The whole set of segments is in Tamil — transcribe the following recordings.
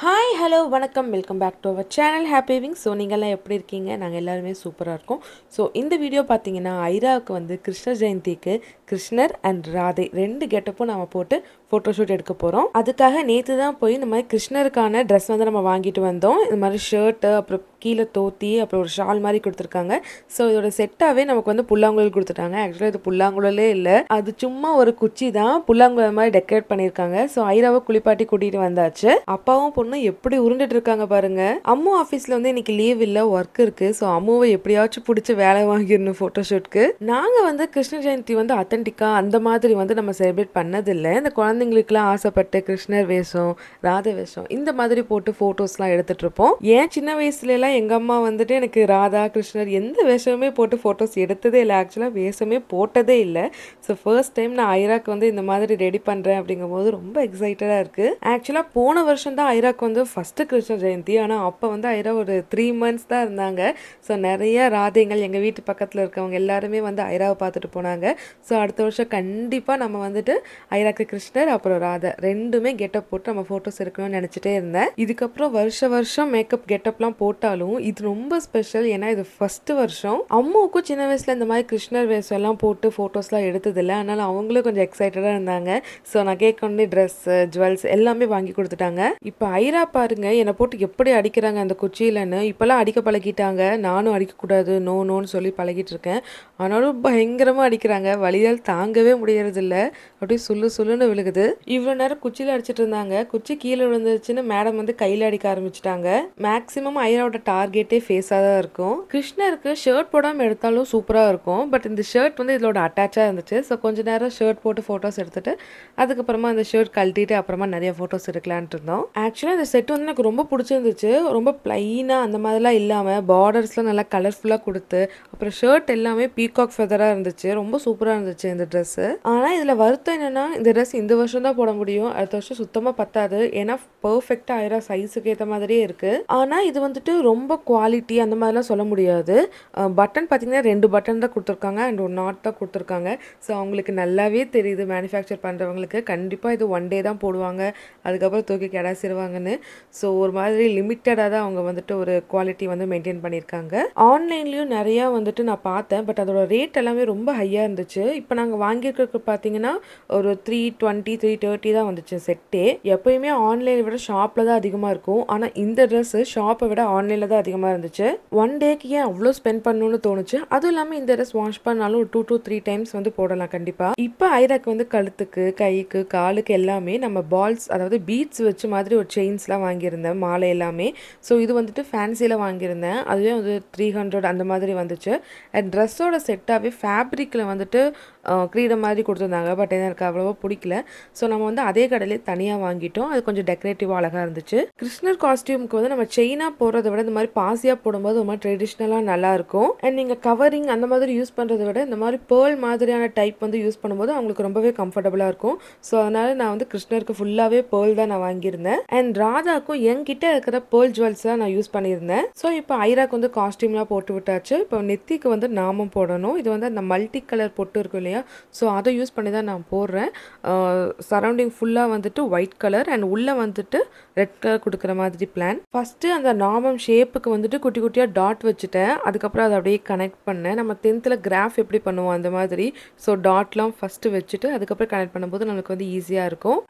ஹாய் ஹலோ வணக்கம் welcome back to our channel happy wing so நீங்கள்லாம் எப்படி இருக்கீங்க நாங்கள் எல்லாருமே சூப்பராக இருக்கோம் ஸோ இந்த வீடியோ பார்த்தீங்கன்னா ஐராவுக்கு வந்து கிருஷ்ண ஜெயந்திக்கு கிருஷ்ணர் அண்ட் ராதை ரெண்டு கெட்டப்பும் நம்ம போட்டு ஃபோட்டோஷூட் எடுக்க போகிறோம் அதுக்காக நேற்று தான் போய் இந்த மாதிரி கிருஷ்ணருக்கான ட்ரெஸ் வந்து நம்ம வாங்கிட்டு வந்தோம் இந்த மாதிரி ஷர்ட்டு அப்புறம் கீழே தோத்தி அப்புறம் ஒரு ஷால் மாதிரி கொடுத்துருக்காங்க ஸோ இதோட செட்டாகவே நமக்கு வந்து புல்லாங்குழல் கொடுத்துட்டாங்க ஆக்சுவலாக இது புல்லாங்குழலே இல்லை அது சும்மா ஒரு குச்சி தான் புல்லாங்குழல் மாதிரி டெக்கரேட் பண்ணியிருக்காங்க ஸோ ஐராவை குளிப்பாட்டி கூட்டிகிட்டு வந்தாச்சு அப்பாவும் பொண்ணும் எப்படி உருண்டுட்டு இருக்காங்க பாருங்க அம்மு ஆஃபீஸில் வந்து இன்னைக்கு லீவ் இல்லை ஒர்க் இருக்கு ஸோ அம்முவை எப்படியாச்சும் பிடிச்சி வேலை வாங்கிடணும் ஃபோட்டோஷூட்க்கு நாங்கள் வந்து கிருஷ்ண ஜெயந்தி வந்து அத்தன்டிக்காக அந்த மாதிரி வந்து நம்ம செலிப்ரேட் பண்ணதில்லை இந்த குழந்தைங்களுக்குலாம் ஆசைப்பட்டு கிருஷ்ணர் வேஷம் ராதை வேஷம் இந்த மாதிரி போட்டு ஃபோட்டோஸ்லாம் எடுத்துட்டு இருப்போம் ஏன் சின்ன வயசுல எல்லாம் எங்கள் அம்மா வந்துட்டு எனக்கு ராதா கிருஷ்ணர் எந்த வேஷமே போட்டு ஃபோட்டோஸ் எடுத்ததே இல்லை ஆக்சுவலாக வேஷமே போட்டதே இல்லை ஸோ ஃபர்ஸ்ட் டைம் நான் ஐராக்கு வந்து இந்த மாதிரி ரெடி பண்ணுறேன் அப்படிங்கும்போது ரொம்ப எக்ஸைட்டடாக இருக்குது ஆக்சுவலாக போன வருஷம் தான் ஐராக்கு வந்து ஃபஸ்ட்டு கிருஷ்ண ஜெயந்தி ஆனால் அப்போ வந்து ஐரா ஒரு த்ரீ மந்த்ஸ் தான் இருந்தாங்க ஸோ நிறைய ராதைகள் எங்கள் வீட்டு பக்கத்தில் இருக்கவங்க எல்லாருமே வந்து ஐராவை பார்த்துட்டு போனாங்க ஸோ அடுத்த வருஷம் கண்டிப்பாக நம்ம வந்துட்டு ஐராக்கு கிருஷ்ணர் அப்புறம் ராதை ரெண்டுமே கெட்டப் போட்டு நம்ம ஃபோட்டோஸ் எடுக்கணும்னு நினச்சிட்டே இருந்தேன் இதுக்கப்புறம் வருஷ வருஷம் மேக்கப் கெட்டப்லாம் போட்டாலும் இது ரொம்ப ஸ்பெஷல் ஏன்னா இது ஃபஸ்ட்டு வருஷம் அம்மாவுக்கும் சின்ன வயசில் இந்த மாதிரி கிருஷ்ணர் வேஷம் எல்லாம் போட்டு ஃபோட்டோஸ்லாம் எடுத்ததில்லை அதனால அவங்களும் கொஞ்சம் எக்ஸைட்டடாக இருந்தாங்க ஸோ நான் கேட்கொண்டே ட்ரெஸ்ஸு ஜுவல்ஸ் எல்லாமே வாங்கி கொடுத்துட்டாங்க இப்போ ஐரா பாருங்க என்னை போட்டு எப்படி அடிக்கிறாங்க அந்த குச்சியிலன்னு இப்போல்லாம் அடிக்க பழகிட்டாங்க நானும் அடிக்கக்கூடாது நோ நோன்னு சொல்லி பழகிட்டு இருக்கேன் ஆனாலும் பயங்கரமாக அடிக்கிறாங்க வலியால் தாங்கவே முடியறதில்ல அப்படியே சுள்ளு சுள்ளுன்னு விழுகுது இவ்வளோ நேரம் குச்சியில் அடிச்சிட்டு இருந்தாங்க குச்சி கீழே விழுந்துருச்சுன்னு மேடம் வந்து கையில் அடிக்க ஆரம்பிச்சிட்டாங்க மேக்ஸிமம் ஐராவோட டார்கெட்டே ஃபேஸாக தான் இருக்கும் கிருஷ்ணருக்கு ஷர்ட் போடாமல் எடுத்தாலும் சூப்பராக இருக்கும் பட் இந்த ஷர்ட் வந்து இதோட அட்டாச்சாக இருந்துச்சு ஸோ கொஞ்ச நேரம் ஷர்ட் போட்டு ஃபோட்டோஸ் எடுத்துட்டு அதுக்கப்புறமா அந்த ஷர்ட் கழட்டிட்டு அப்புறமா நிறைய ஃபோட்டோஸ் எடுக்கலான்ட்டு இருந்தோம் ஆக்சுவலாக இந்த செட் வந்து எனக்கு ரொம்ப பிடிச்சிருந்துச்சு ரொம்ப ப்ளைனாக அந்த மாதிரிலாம் இல்லாமல் பார்டர்ஸ்லாம் நல்லா கலர்ஃபுல்லாக கொடுத்து அப்புறம் ஷர்ட் எல்லாமே பீகாக் ஃபெதராக இருந்துச்சு ரொம்ப சூப்பராக இருந்துச்சு இந்த ட்ரெஸ்ஸு ஆனால் இதில் வருத்தம் என்னென்னா இந்த ட்ரெஸ் இந்த வருஷம் தான் போட முடியும் அடுத்த வருஷம் சுத்தமாக பத்தாது ஏன்னா பர்ஃபெக்டாக ஆயிரம் சைஸுக்கு ஏற்ற மாதிரியே இருக்குது ஆனால் இது வந்துட்டு ரொம்ப குவாலிட்டி அந்த மாதிரிலாம் சொல்ல முடியாது பட்டன் பார்த்தீங்கன்னா ரெண்டு பட்டன் தான் கொடுத்துருக்காங்க அண்ட் ஒரு நாட் தான் கொடுத்துருக்காங்க ஸோ அவங்களுக்கு நல்லாவே தெரியுது மேனுஃபேக்சர் பண்ணுறவங்களுக்கு கண்டிப்பாக இது ஒன் டே தான் போடுவாங்க அதுக்கப்புறம் தூக்கி கிடாசிடுவாங்கன்னு ஸோ ஒரு மாதிரி லிமிட்டடாக தான் அவங்க வந்துட்டு ஒரு குவாலிட்டி வந்து மெயின்டைன் பண்ணியிருக்காங்க ஆன்லைன்லேயும் நிறையா வந்துட்டு நான் பார்த்தேன் பட் அதோட ரேட் எல்லாமே ரொம்ப ஹையாக இருந்துச்சு இப்போ நாங்கள் வாங்கியிருக்கிறது பார்த்தீங்கன்னா ஒரு த்ரீ டுவெண்ட்டி த்ரீ தேர்ட்டி தான் வந்துச்சு செட்டே எப்பயுமே ஆன்லைனை விட ஷாப்பில் தான் அதிகமாக இருக்கும் ஆனால் இந்த ட்ரெஸ்ஸு ஷாப்பை விட ஆன்லைனில் தான் அதிகமாக இருந்துச்சு ஒன் டேக்கு ஏன் அவ்வளோ ஸ்பெண்ட் பண்ணணும்னு தோணுச்சு அதுவும் இல்லாமல் இந்த ட்ரெஸ் வாஷ் பண்ணாலும் ஒரு டூ டூ த்ரீ டைம்ஸ் வந்து போடலாம் கண்டிப்பாக இப்போ ஐராக்கு வந்து கழுத்துக்கு கைக்கு காலுக்கு எல்லாமே நம்ம பால்ஸ் அதாவது பீட்ஸ் வச்சு மாதிரி ஒரு செயின்ஸ்லாம் வாங்கியிருந்தேன் மாலை எல்லாமே ஸோ இது வந்துட்டு ஃபேன்சியில் வாங்கியிருந்தேன் அதுவே வந்து த்ரீ ஹண்ட்ரட் அந்த மாதிரி வந்துச்சு அண்ட் ட்ரெஸ்ஸோட செட்டாகவே ஃபேப்ரிக்கில் வந்துட்டு க்ரீடம் மாதிரி கொடுத்துருந்தாங்க பட் எனக்கு அவ்வளோவா பிடிக்கல ஸோ நம்ம வந்து அதே கடையிலே தனியாக வாங்கிட்டோம் அது கொஞ்சம் டெக்கரேட்டிவாக அழகாக இருந்துச்சு கிருஷ்ணர் காஸ்டியூமுக்கு வந்து நம்ம செயினாக போடுறத விட இந்த மாதிரி பாசியாக போடும்போது ஒரு மாதிரி ட்ரெடிஷ்னலாக நல்லாயிருக்கும் அண்ட் நீங்கள் கவரிங் அந்த மாதிரி யூஸ் பண்ணுறத விட இந்த மாதிரி பேர்ல் மாதிரியான டைப் வந்து யூஸ் பண்ணும்போது அவங்களுக்கு ரொம்பவே கம்ஃபர்டபுளாக இருக்கும் ஸோ அதனால் நான் வந்து கிருஷ்ணருக்கு ஃபுல்லாகவே பேர்ல் தான் நான் வாங்கியிருந்தேன் அண்ட் ராதாக்கும் என்கிட்ட இருக்கிற பேர்ல் ஜுவல்ஸ் தான் நான் யூஸ் பண்ணியிருந்தேன் ஸோ இப்போ ஐராக்கு வந்து காஸ்டியூம்லாம் போட்டு விட்டாச்சு இப்போ நெத்திக்கு வந்து நாமம் போடணும் இது வந்து அந்த மல்டி கலர் பொட்டு இருக்கும் இல்லையா ஸோ அதை யூஸ் பண்ணி தான் நான் போடுறேன் சரௌண்டிங் ஃபுல்லாக வந்துட்டு ஒயிட் கலர் அண்ட் உள்ளே வந்துட்டு ரெட் கலர் கொடுக்குற மாதிரி பிளான் ஃபஸ்ட்டு அந்த நாமம் ஷேப்புக்கு வந்துட்டு குட்டி குட்டியாக டாட் வச்சுட்டேன் அதுக்கப்புறம் அதை அப்படியே கனெக்ட் பண்ணேன் நம்ம டென்த்தில் கிராஃப் எப்படி பண்ணுவோம் அந்த மாதிரி ஸோ டாட்லாம் ஃபஸ்ட்டு வச்சுட்டு அதுக்கப்புறம் கனெக்ட் பண்ணும்போது நம்மளுக்கு வந்து ஈஸியாக இருக்கும்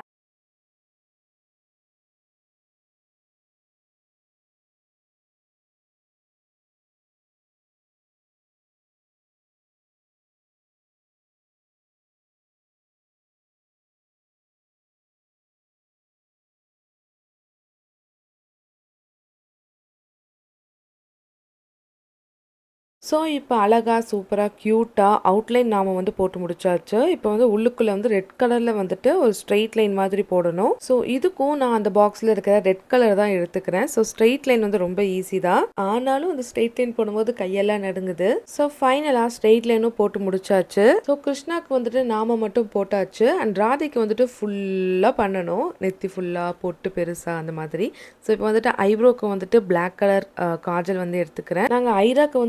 ஸோ இப்போ அழகாக சூப்பராக க்யூட்டாக அவுட்லைன் நாம் வந்து போட்டு முடிச்சாச்சு இப்போ வந்து உள்ளுக்குள்ளே வந்து ரெட் கலரில் வந்துட்டு ஒரு ஸ்ட்ரெயிட் லைன் மாதிரி போடணும் ஸோ இதுக்கும் நான் அந்த பாக்ஸில் இருக்கிற ரெட் கலர் தான் எடுத்துக்கிறேன் ஸோ ஸ்ட்ரெயிட் லைன் வந்து ரொம்ப ஈஸி தான் ஆனாலும் அந்த ஸ்ட்ரெயிட் லைன் போடும்போது கையெல்லாம் நடுங்குது ஸோ ஃபைனலாக ஸ்ட்ரெயிட் லைனும் போட்டு முடிச்சாச்சு ஸோ கிருஷ்ணாக்கு வந்துட்டு நாம மட்டும் போட்டாச்சு அண்ட் ராதைக்கு வந்துட்டு ஃபுல்லாக பண்ணணும் நெத்தி ஃபுல்லாக போட்டு பெருசாக அந்த மாதிரி ஸோ இப்போ வந்துட்டு ஐப்ரோக்கு வந்துட்டு பிளாக் கலர் காஜல் வந்து எடுத்துக்கிறேன் நாங்கள் ஐராக்கு வந்துட்டு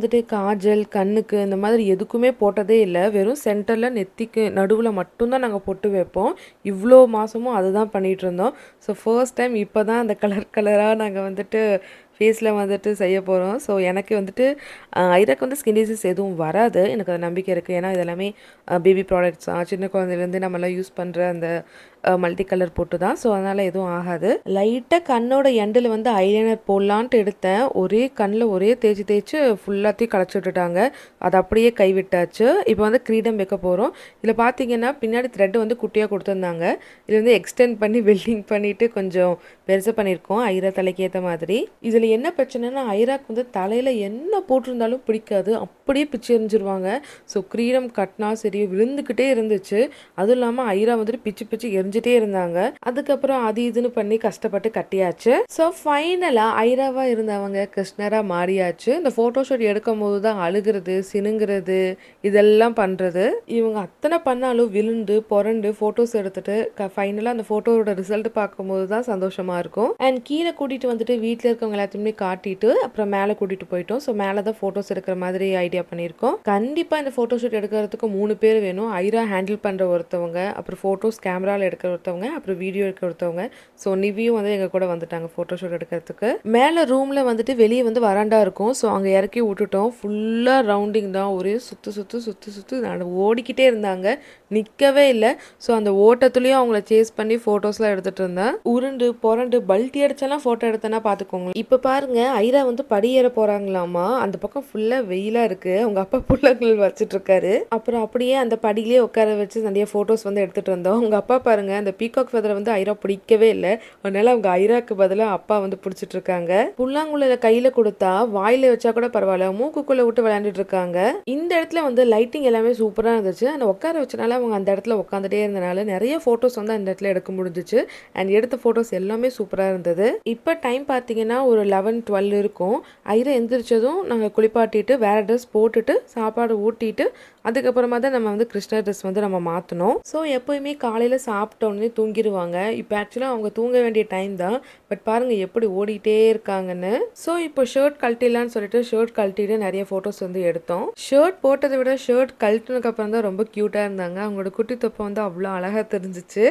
காஜல் கண்ணுக்கு இந்த மாதிரி எதுக்குமே போட்டதே இல்லை வெறும் சென்டரில் நெத்திக்கு நடுவில் மட்டும்தான் நாங்கள் பொட்டு வைப்போம் இவ்வளோ மாதமும் அதுதான் பண்ணிகிட்டு இருந்தோம் ஸோ ஃபர்ஸ்ட் டைம் இப்போ தான் அந்த கலர் கலராக நாங்கள் வந்துட்டு ஃபேஸில் வந்துட்டு செய்ய போகிறோம் ஸோ எனக்கு வந்துட்டு ஐராக்கு வந்து ஸ்கின் டிசீஸ் எதுவும் வராது எனக்கு அது நம்பிக்கை இருக்குது ஏன்னா இது எல்லாமே பேபி ப்ராடக்ட்ஸ் தான் சின்ன குழந்தைலேருந்து நம்மளாம் யூஸ் பண்ணுற அந்த மல்டி கலர் போட்டு தான் ஸோ அதனால் எதுவும் ஆகாது லைட்டாக கண்ணோட எண்டில் வந்து ஐலைனர் போடலான்ட்டு எடுத்தேன் ஒரே கண்ணில் ஒரே தேய்ச்சி தேய்ச்சி ஃபுல்லாத்தையும் களைச்சி விட்டுட்டாங்க அது அப்படியே கைவிட்டாச்சு இப்போ வந்து க்ரீடம் வைக்க போகிறோம் இதில் பார்த்தீங்கன்னா பின்னாடி த்ரெட் வந்து குட்டியாக கொடுத்துருந்தாங்க இதில் வந்து எக்ஸ்டெண்ட் பண்ணி வெல்டிங் பண்ணிவிட்டு கொஞ்சம் பெருசாக பண்ணியிருக்கோம் ஐரா தலைக்கு ஏற்ற மாதிரி இதில் என்ன பிரச்சனைனா ஐராக்கு வந்து தலையில் என்ன போட்டிருந்தாலும் பிடிக்காது அப்படியே பிச்சு எரிஞ்சிருவாங்க ஸோ க்ரீடம் கட்டினா சரி விழுந்துக்கிட்டே இருந்துச்சு அதுவும் இல்லாமல் ஐரா வந்துட்டு பிச்சு பிச்சு எரிஞ்சிட்டே இருந்தாங்க அதுக்கப்புறம் அது இதுன்னு பண்ணி கஷ்டப்பட்டு கட்டியாச்சு ஸோ ஃபைனலாக ஐராவாக இருந்தவங்க கிருஷ்ணராக மாறியாச்சு இந்த ஃபோட்டோஷூட் எடுக்கும் போது தான் அழுகிறது சினுங்கிறது இதெல்லாம் பண்ணுறது இவங்க அத்தனை பண்ணாலும் விழுந்து புரண்டு ஃபோட்டோஸ் எடுத்துட்டு ஃபைனலாக அந்த ஃபோட்டோவோட ரிசல்ட் பார்க்கும்போது தான் சந்தோஷமாக இருக்கும் அண்ட் கீழே கூட்டிகிட்டு வந்துட்டு வீட்டில் இருக்கவங்க எல்லாத்தையுமே காட்டிட்டு அப்புறம் மேலே கூட்டிகிட்டு போயிட்டோம் ஸோ மேலே தான் ஃபோட்டோஸ் எடுக்கிற மாதிரி ஐடியா பண்ணியிருக்கோம் கண்டிப்பாக இந்த ஃபோட்டோஷூட் எடுக்கிறதுக்கு மூணு பேர் வேணும் ஐரா ஹேண்டில் பண்ணுற ஒருத்தவங்க அப்புறம் ஃபோட்டோஸ் கேமராவில் எடுக்கிற ஒருத்தவங்க அப்புறம் வீடியோ எடுக்கிற ஒருத்தவங்க ஸோ நிவியும் வந்து எங்கள் கூட வந்துட்டாங்க ஃபோட்டோஷூட் எடுக்கிறதுக்கு மேலே ரூமில் வந்துட்டு வெளியே வந்து வராண்டா இருக்கும் ஸோ அங்கே இறக்கி விட்டுட்டோம் ஃபுல்லாக ரவுண்டிங் தான் ஒரே சுற்று சுற்று சுற்று சுற்று நட ஓடிக்கிட்டே இருந்தாங்க நிற்கவே இல்லை ஸோ அந்த ஓட்டத்துலேயும் அவங்கள சேஸ் பண்ணி ஃபோட்டோஸ்லாம் எடுத்துகிட்டு இருந்தேன் உருண்டு புரண்டு பல்ட்டி அடிச்செல்லாம் ஃபோட்டோ எடுத்தேன்னா பார்த்துக்கோங்க இப்போ பாருங்க ஐரா வந்து படியேற போகிறாங்களாமா அந்த பக்கம் ஃபுல்லாக வெயிலாக இருக்குது அவங்க அப்பா புள்ளங்கள் வச்சுட்டு இருக்காரு அப்புறம் அப்படியே அந்த படியிலே உட்கார வச்சு நிறைய ஃபோட்டோஸ் வந்து எடுத்துகிட்டு வந்தோம் அவங்க அப்பா பாருங்க அந்த பீகாக் ஃபெதரை வந்து ஐரா பிடிக்கவே இல்லை அதனால அவங்க ஐராக்கு பதிலாக அப்பா வந்து பிடிச்சிட்டு இருக்காங்க புல்லாங்குழல கையில் கொடுத்தா வாயில வச்சா கூட பரவாயில்ல மூக்குக்குள்ளே விட்டு விளையாண்டுட்டு இருக்காங்க இந்த இடத்துல வந்து லைட்டிங் எல்லாமே சூப்பராக இருந்துச்சு அந்த உட்கார வச்சனால அவங்க அந்த இடத்துல உட்காந்துட்டே இருந்தனால நிறைய ஃபோட்டோஸ் வந்து அந்த இடத்துல எடுக்க முடிஞ்சிச்சு அண்ட் எடுத்த ஃபோட்டோஸ் எல்லாமே சூப்பராக இருந்தது இப்போ டைம் பார்த்தீங்கன்னா ஒரு லெவன் டுவெல் இருக்கும் ஐரா எந்திரிச்சதும் நாங்கள் குளிப்பாட்டிட்டு வேற ட்ரெஸ் போட்டுட்டு சாப்பாடு ஊட்டிட்டு அதுக்கப்புறமா தான் நம்ம வந்து கிருஷ்ணர் ட்ரெஸ் வந்து நம்ம மாற்றணும் ஸோ எப்போயுமே காலையில் சாப்பிட்ட உடனே தூங்கிடுவாங்க இப்போ ஆக்சுவலாக அவங்க தூங்க வேண்டிய டைம் தான் பட் பாருங்கள் எப்படி ஓடிட்டே இருக்காங்கன்னு ஸோ இப்போ ஷர்ட் கழட்டிடலான்னு சொல்லிட்டு ஷர்ட் கழட்டிட்டு நிறைய ஃபோட்டோஸ் வந்து எடுத்தோம் ஷர்ட் போட்டதை விட ஷர்ட் கழட்டினதுக்கு அப்புறம் தான் ரொம்ப க்யூட்டாக இருந்தாங்க அவங்களோட குட்டி தொப்பை வந்து அவ்வளோ அழகாக தெரிஞ்சிச்சு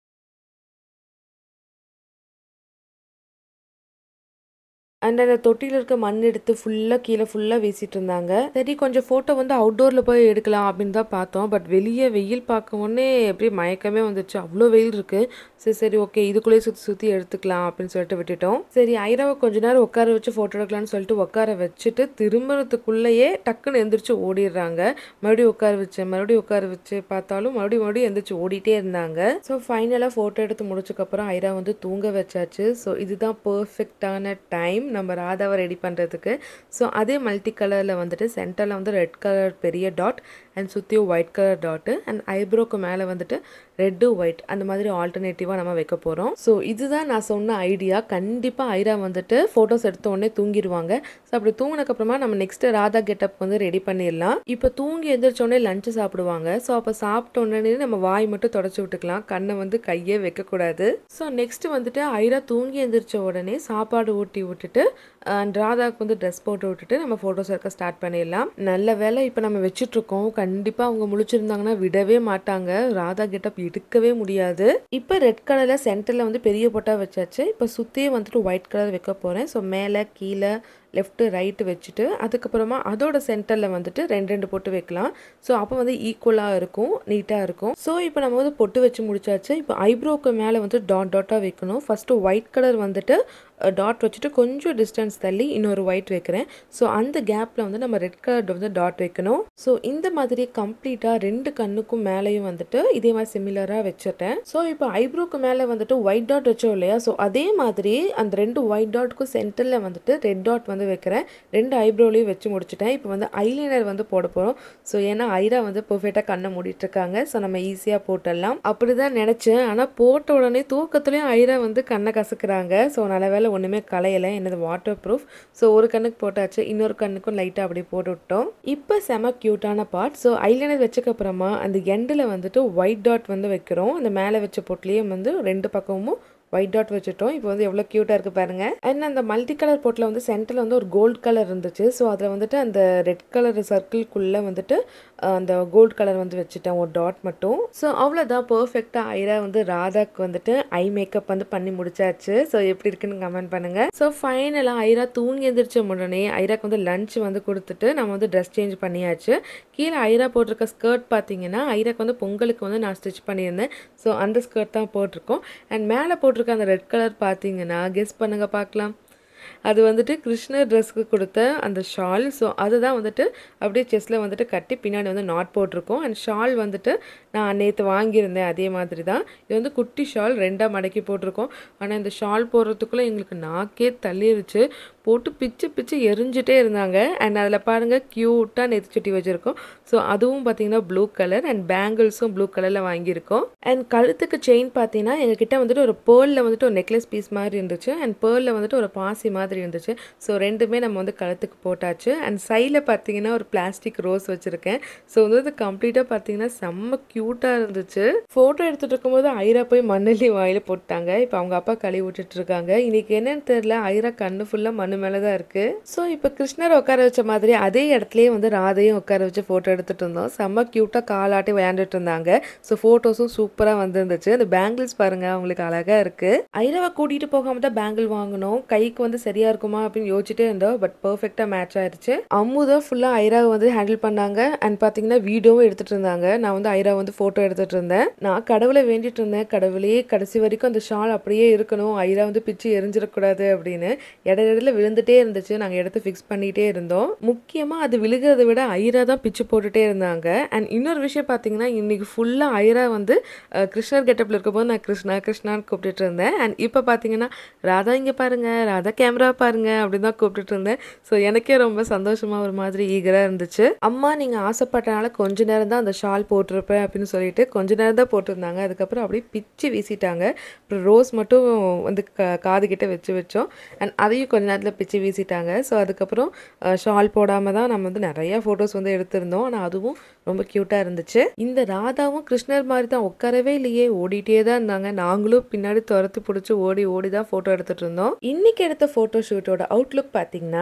அண்ட் அந்த தொட்டியில் இருக்க மண் எடுத்து ஃபுல்லாக கீழே ஃபுல்லாக வீசிட்டு இருந்தாங்க சரி கொஞ்சம் ஃபோட்டோ வந்து அவுட்டோரில் போய் எடுக்கலாம் அப்படின்னு தான் பார்த்தோம் பட் வெளியே வெயில் பார்க்க உடனே அப்படியே மயக்கமே வந்துச்சு அவ்வளோ வெயில் இருக்கு சரி சரி ஓகே இதுக்குள்ளேயே சுற்றி சுற்றி எடுத்துக்கலாம் அப்படின்னு சொல்லிட்டு விட்டுட்டோம் சரி ஐராவை கொஞ்ச நேரம் உட்கார வச்சு ஃபோட்டோ எடுக்கலாம்னு சொல்லிட்டு உட்கார வச்சுட்டு திரும்புறதுக்குள்ளேயே டக்குன்னு எந்திரிச்சு ஓடிடுறாங்க மறுபடியும் உட்கார வச்சு மறுபடியும் உட்கார வச்சு பார்த்தாலும் மறுபடியும் மறுபடியும் எந்திரிச்சு ஓடிட்டே இருந்தாங்க ஸோ ஃபைனலாக ஃபோட்டோ எடுத்து முடிச்சக்கப்புறம் ஐரா வந்து தூங்க வச்சாச்சு ஸோ இதுதான் பர்ஃபெக்டான டைம் நம்ம ராதாவை ரெடி பண்ணுறதுக்கு ஸோ அதே மல்டி கலரில் வந்துட்டு சென்டரில் வந்து ரெட் கலர் பெரிய டாட் அண்ட் சுற்றியும் ஒயிட் கலர் டாட்டு அண்ட் ஐப்ரோக்கு மேலே வந்துட்டு ரெட்டு ஒயிட் அந்த மாதிரி ஆல்டர்னேட்டிவாக நம்ம வைக்க போகிறோம் ஸோ இதுதான் நான் சொன்ன ஐடியா கண்டிப்பாக ஐரா வந்துட்டு ஃபோட்டோஸ் எடுத்த உடனே தூங்கிடுவாங்க ஸோ அப்படி தூங்கினதுக்கப்புறமா நம்ம நெக்ஸ்ட்டு ராதா கெட்டப் வந்து ரெடி பண்ணிடலாம் இப்போ தூங்கி எந்திரிச்ச உடனே லஞ்சு சாப்பிடுவாங்க ஸோ அப்போ சாப்பிட்ட உடனே நம்ம வாய் மட்டும் தொடச்சி விட்டுக்கலாம் கண்ணை வந்து கையே வைக்கக்கூடாது ஸோ நெக்ஸ்ட் வந்துட்டு ஐரா தூங்கி எந்திரிச்ச உடனே சாப்பாடு ஊட்டி விட்டுட்டு அண்ட் ராதாவுக்கு வந்து ட்ரெஸ் போட்டு விட்டுட்டு நம்ம ஃபோட்டோஸ் எடுக்க ஸ்டார்ட் பண்ணிடலாம் நல்ல வேலை இப்போ நம்ம வச்சுட்ருக்கோம் கண்டிப்பாக அவங்க முழிச்சிருந்தாங்கன்னா விடவே மாட்டாங்க ராதா கெட்டப் எடுக்கவே முடியாது இப்போ ரெட் கலரில் சென்டரில் வந்து பெரிய பொட்டா வச்சாச்சு இப்போ சுற்றியே வந்துட்டு ஒயிட் கலர் வைக்க போகிறேன் ஸோ மேலே கீழே லெஃப்ட்டு ரைட்டு வச்சுட்டு அதுக்கப்புறமா அதோட சென்டரில் வந்துட்டு ரெண்டு ரெண்டு பொட்டு வைக்கலாம் ஸோ அப்போ வந்து ஈக்குவலாக இருக்கும் நீட்டாக இருக்கும் ஸோ இப்போ நம்ம வந்து பொட்டு வச்சு முடிச்சாச்சு இப்போ ஐப்ரோக்கு மேலே வந்து டாட் டாட்டாக வைக்கணும் ஃபஸ்ட்டு ஒயிட் கலர் வந்துட்டு டாட் வச்சுட்டு கொஞ்சம் டிஸ்டன்ஸ் தள்ளி இன்னொரு ஒயிட் வைக்கிறேன் ஸோ அந்த கேப்பில் வந்து நம்ம ரெட் கலர் வந்து டாட் வைக்கணும் ஸோ இந்த மாதிரி கம்ப்ளீட்டாக ரெண்டு கண்ணுக்கும் மேலேயும் வந்துட்டு இதே மாதிரி சிமிலராக வச்சுட்டேன் ஸோ இப்போ ஐப்ரோக்கு மேலே வந்துட்டு ஒயிட் டாட் வச்சோம் இல்லையா ஸோ அதே மாதிரி அந்த ரெண்டு ஒயிட் டாட்க்கும் சென்டரில் வந்துட்டு ரெட் டாட் வந்து வைக்கிறேன் ரெண்டு ஐப்ரோலையும் வச்சு முடிச்சுட்டேன் இப்போ வந்து ஐலைனர் வந்து போட போகிறோம் ஸோ ஏன்னா ஐரா வந்து பர்ஃபெக்டாக கண்ணை மூடிட்டு இருக்காங்க ஸோ நம்ம ஈஸியாக போட்டுடலாம் அப்படி தான் நினச்சேன் ஆனால் போட்ட உடனே தூக்கத்துலேயும் ஐரா வந்து கண்ணை கசக்குறாங்க ஸோ நல்ல வேலை ஒன்றுமே கலையலை என்னது வாட்டர் ப்ரூஃப் ஸோ ஒரு கண்ணுக்கு போட்டாச்சு இன்னொரு கண்ணுக்கும் லைட்டாக அப்படியே போட்டு விட்டோம் இப்போ செம க்யூட்டான பார்ட் ஸோ ஐலைனர் வச்சக்கு அப்புறமா அந்த எண்டில் வந்துட்டு ஒயிட் டாட் வந்து வைக்கிறோம் அந்த மேலே வச்ச பொட்லேயே வந்து ரெண்டு பக்கமும் ஒயிட் டாட் வச்சுட்டோம் இப்போ வந்து எவ்வளோ க்யூட்டாக இருக்குது பாருங்கள் அண்ட் அந்த மல்டி கலர் போட்டில் வந்து சென்டரில் வந்து ஒரு கோல்டு கலர் இருந்துச்சு ஸோ அதில் வந்துட்டு அந்த ரெட் கலர் சர்க்கிள்குள்ளே வந்துட்டு அஹ், அந்த கோல்டு கலர் வந்து வச்சுட்டேன் ஒரு டாட் மட்டும் ஸோ அவ்வளோதான் பர்ஃபெக்டாக ஐரா வந்து ராதாக்கு வந்துட்டு ஐ மேக்கப் வந்து பண்ணி முடிச்சாச்சு ஸோ எப்படி இருக்குன்னு கமெண்ட் பண்ணுங்கள் ஸோ ஃபைனலாக ஐரா தூங்கி எந்திரிச்ச உடனே ஐராக்கு வந்து லஞ்ச் வந்து கொடுத்துட்டு நம்ம வந்து ட்ரெஸ் சேஞ்ச் பண்ணியாச்சு கீழே ஐரா போட்டிருக்க ஸ்கர்ட் பார்த்தீங்கன்னா ஐராக்கு வந்து பொங்கலுக்கு வந்து நான் ஸ்டிச் பண்ணியிருந்தேன் ஸோ அந்த ஸ்கர்ட் தான் போட்டிருக்கோம் அண்ட் மேலே போட்டிருக்க அந்த ரெட் கலர் பார்த்தீங்கன்னா கெஸ் பண்ணுங்க பார்க்கலாம் அது வந்துட்டு கிருஷ்ணர் ட்ரெஸ்க்கு கொடுத்த அந்த ஷால் ஸோ அதுதான் வந்துட்டு அப்படியே செஸ்ட்டில் வந்துட்டு கட்டி பின்னாடி வந்து நாட் போட்டிருக்கோம் அண்ட் ஷால் வந்துட்டு நான் நேற்று வாங்கியிருந்தேன் அதே மாதிரி தான் இது வந்து குட்டி ஷால் ரெண்டாக மடக்கி போட்டிருக்கோம் ஆனால் இந்த ஷால் போடுறதுக்குள்ளே எங்களுக்கு நாக்கே தள்ளிருச்சு போட்டு பிச்சு பிச்சு எரிஞ்சிட்டே இருந்தாங்க அண்ட் அதில் பாருங்கள் க்யூட்டாக நெத்திச்சுட்டி வச்சுருக்கோம் ஸோ அதுவும் பார்த்தீங்கன்னா ப்ளூ கலர் அண்ட் பேங்கிள்ஸும் ப்ளூ கலரில் வாங்கியிருக்கோம் அண்ட் கழுத்துக்கு செயின் பார்த்தீங்கன்னா எங்ககிட்ட வந்துட்டு ஒரு பேர்லில் வந்துட்டு ஒரு நெக்லஸ் பீஸ் மாதிரி இருந்துச்சு அண்ட் பேர்லில் வந்துட்டு ஒரு பாசி மாதிரி இருந்துச்சு ஸோ ரெண்டுமே நம்ம வந்து கழுத்துக்கு போட்டாச்சு அண்ட் சைடில் பார்த்தீங்கன்னா ஒரு பிளாஸ்டிக் ரோஸ் வச்சுருக்கேன் ஸோ வந்து கம்ப்ளீட்டாக பார்த்தீங்கன்னா செம்ம க்யூட்டாக இருந்துச்சு ஃபோட்டோ எடுத்துகிட்டு இருக்கும்போது ஐரா போய் மண்ணெல்லி வாயில் போட்டாங்க இப்போ அவங்க அப்பா கழுவி விட்டுட்டு இருக்காங்க இன்னைக்கு என்னன்னு தெரியல ஐரா கண்ணு ஃபுல்லாக மண்ணு மேலே தான் இருக்கு ஸோ இப்போ கிருஷ்ணரை உட்கார வச்ச மாதிரி அதே இடத்துலயே வந்து ராதையும் உட்கார வச்சு ஃபோட்டோ எடுத்துட்டு இருந்தோம் செம்ம க்யூட்டாக காலாட்டி விளையாண்டுட்டு இருந்தாங்க ஸோ ஃபோட்டோஸும் சூப்பராக வந்துருந்துச்சு அந்த பேங்கிள்ஸ் பாருங்க அவங்களுக்கு அழகாக இருக்கு ஐராவை கூட்டிகிட்டு போகாம தான் பேங்கிள் வாங்கணும் கைக்கு வந்து சரியா இருக்குமா அப்படின்னு யோசிச்சுட்டே இருந்தோம் பட் பர்ஃபெக்டாக மேட்ச் ஆயிருச்சு அம்மு தான் ஃபுல்லாக ஐராவை வந்து ஹேண்டில் பண்ணாங்க அண்ட் பார்த்தீங்கன்னா வீடியோவும் எடுத்துட்டு இருந்தாங்க நான் வந்து ஐரா வந்து ஃபோட்டோ எடுத்துட்டு இருந்தேன் நான் கடவுளை வேண்டிட்டு இருந்தேன் கடவுளே கடைசி வரைக்கும் அந்த ஷால் அப்படியே இருக்கணும் ஐரா வந்து பிச்சு எரிஞ்சிடக்கூடாது அப்படின்னு இடையில விழுந்துட்டே இருந்துச்சு நாங்கள் எடுத்து ஃபிக்ஸ் பண்ணிகிட்டே இருந்தோம் முக்கியமாக அது விழுகிறத விட ஐரா தான் பிச்சு போட்டுட்டே இருந்தாங்க அண்ட் இன்னொரு விஷயம் பார்த்தீங்கன்னா இன்னைக்கு ஃபுல்லாக ஐரா வந்து அஹ், கிருஷ்ணர் கெட்டப்பில் இருக்கும்போது நான் கிருஷ்ணா கிருஷ்ணான்னு கூப்பிட்டுட்டு இருந்தேன் அண்ட் இப்போ பார்த்தீங்கன்னா ராதா இங்கே பாருங்க ராதா கேமரா பாருங்க அப்படின்னு தான் கூப்பிட்டுட்டு இருந்தேன் ஸோ எனக்கே ரொம்ப சந்தோஷமா ஒரு மாதிரி ஈகராக இருந்துச்சு அம்மா நீங்கள் ஆசைப்பட்டனால கொஞ்ச நேரம் தான் அந்த ஷால் போட்டிருப்பேன் அப்படின்னு சொல்லிட்டு கொஞ்ச நேரம் தான் போட்டிருந்தாங்க அதுக்கப்புறம் அப்படியே பிச்சு வீசிட்டாங்க அப்புறம் ரோஸ் மட்டும் வந்து கா காது கிட்ட வச்சு வச்சோம் அண்ட் அதையும் கொஞ்ச நேரத்தில் பிச்சு வீசிட்டாங்க ஸோ அதுக்கப்புறம் ஷால் போடாமல் தான் நம்ம வந்து நிறைய ஃபோட்டோஸ் வந்து எடுத்திருந்தோம் ஆனால் அதுவும் ரொம்ப க்யூட்டாக இருந்துச்சு இந்த ராதாவும் கிருஷ்ணர் மாதிரி தான் உட்காரவே இல்லையே ஓடிட்டே தான் இருந்தாங்க நாங்களும் பின்னாடி துரத்து பிடிச்சி ஓடி ஓடி தான் ஃபோட்டோ எடுத்துட்டு இருந்தோம் இன்னைக்கு எடுத்த ஃபோட்டோ ஷூட்டோட அவுட்லுக் பார்த்தீங்கன்னா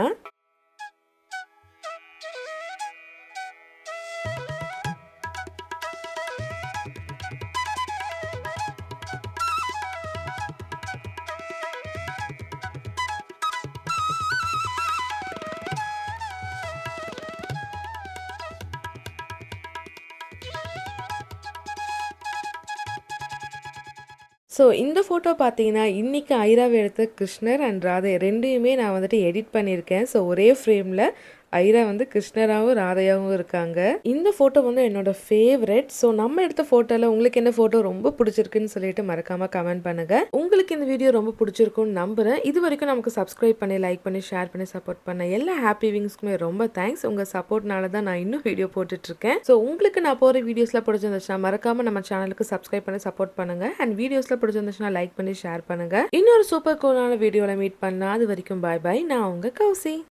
ஸோ இந்த ஃபோட்டோ பார்த்தீங்கன்னா இன்னைக்கு ஐராவை எடுத்த கிருஷ்ணர் அண்ட் ராதை ரெண்டையுமே நான் வந்துட்டு எடிட் பண்ணியிருக்கேன் ஸோ ஒரே ஃப்ரேமில் ஐரா வந்து கிருஷ்ணராகவும் ராதையாகவும் இருக்காங்க இந்த ஃபோட்டோ வந்து என்னோட ஃபேவரட் ஸோ நம்ம எடுத்த ஃபோட்டோவில் உங்களுக்கு என்ன ஃபோட்டோ ரொம்ப பிடிச்சிருக்குன்னு சொல்லிட்டு மறக்காம கமெண்ட் பண்ணுங்க உங்களுக்கு இந்த வீடியோ ரொம்ப பிடிச்சிருக்கும்னு நம்புறேன் இது வரைக்கும் நமக்கு சப்ஸ்கிரைப் பண்ணி லைக் பண்ணி ஷேர் பண்ணி சப்போர்ட் பண்ண எல்லா ஹாப்பி விங்ஸ்க்குமே ரொம்ப தேங்க்ஸ் உங்கள் சப்போர்ட்னால தான் நான் இன்னும் வீடியோ போட்டுட்டு இருக்கேன் ஸோ உங்களுக்கு நான் போகிற வீடியோஸில் பிடிச்சிருந்துச்சுன்னா மறக்காம நம்ம சேனலுக்கு சப்ஸ்கிரைப் பண்ணி சப்போர்ட் பண்ணுங்க அண்ட் வீடியோஸில் பிடிச்சிருந்துச்சுன்னா லைக் பண்ணி ஷேர் பண்ணுங்க இன்னொரு சூப்பர் கூலான வீடியோவில் மீட் பண்ணலாம் அது வரைக்கும் பாய் பாய் நான் உங்க கௌசி